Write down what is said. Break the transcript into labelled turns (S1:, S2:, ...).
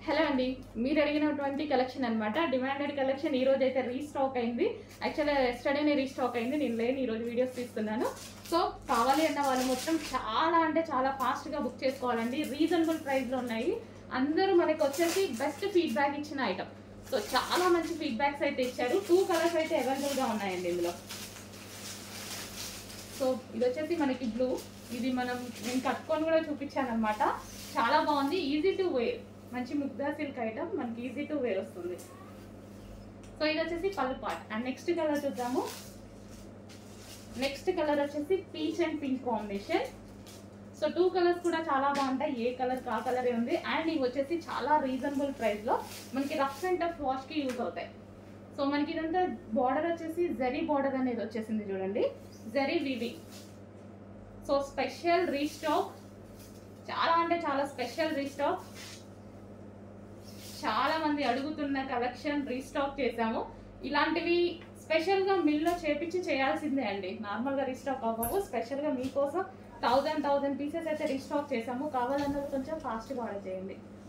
S1: hello అండి మీరు అడిగినటువంటి కలెక్షన్ అన్నమాట డిమాండెడ్ కలెక్షన్ ఈ రోజు అయితే రీస్టాక్ అయింది యాక్చువల్గా ఎస్టర్డేనే రీస్టాక్ అయింది నేను లేని ఈ రోజు వీడియోస్ తీస్తున్నాను సో కావాలి అన్న వాళ్ళు మొత్తం చాలా అంటే చాలా ఫాస్ట్గా బుక్ చేసుకోవాలండి రీజనబుల్ ప్రైస్లో ఉన్నాయి అందరూ మనకి వచ్చేసి బెస్ట్ ఫీడ్బ్యాక్ ఇచ్చిన ఐటమ్ సో చాలా మంచి ఫీడ్బ్యాక్స్ అయితే ఇచ్చారు టూ కలర్స్ అయితే అవైలబుల్గా ఉన్నాయండి ఇందులో సో ఇది వచ్చేసి మనకి బ్లూ ఇది మనం నేను కట్టుకొని కూడా చూపించాను అనమాట చాలా బాగుంది ఈజీ టు వేర్ మంచి ముగ్ధా సిల్క్ ఐటమ్ మనకి ఈజీ టు వేర్ వస్తుంది సో ఇది వచ్చేసి పళ్ళు పార్ట్ అండ్ నెక్స్ట్ కలర్ చూద్దాము నెక్స్ట్ కలర్ వచ్చేసి peach and pink combination so two colours కూడా చాలా బాగుంటాయి ఏ కలర్ ఆ కలర్ ఉంది అండ్ ఇవి వచ్చేసి చాలా రీజనబుల్ ప్రైస్ లో మనకి రఫ్ అండ్ టఫ్ వాష్ కి యూజ్ అవుతాయి సో మనకి ఇదంతా బార్డర్ వచ్చేసి జరీ బార్డర్ అనేది వచ్చేసింది చూడండి జరీ వివి సో స్పెషల్ రీస్టాక్ చాలా అంటే చాలా స్పెషల్ రీస్టాక్ చాలా మంది అడుగుతున్న కలెక్షన్ రీస్టాక్ చేసాము ఇలాంటివి స్పెషల్ గా మిల్ లో చేపించి చేయాల్సిందే అండి నార్మల్ గా రీస్టాక్ అవ్వవు స్పెషల్ గా మీకోసం థౌజండ్ థౌజండ్ పీసెస్ అయితే రీస్టాక్ చేసాము కావాలన్నది కొంచెం ఫాస్ట్ గా ఆర్డర్ చేయండి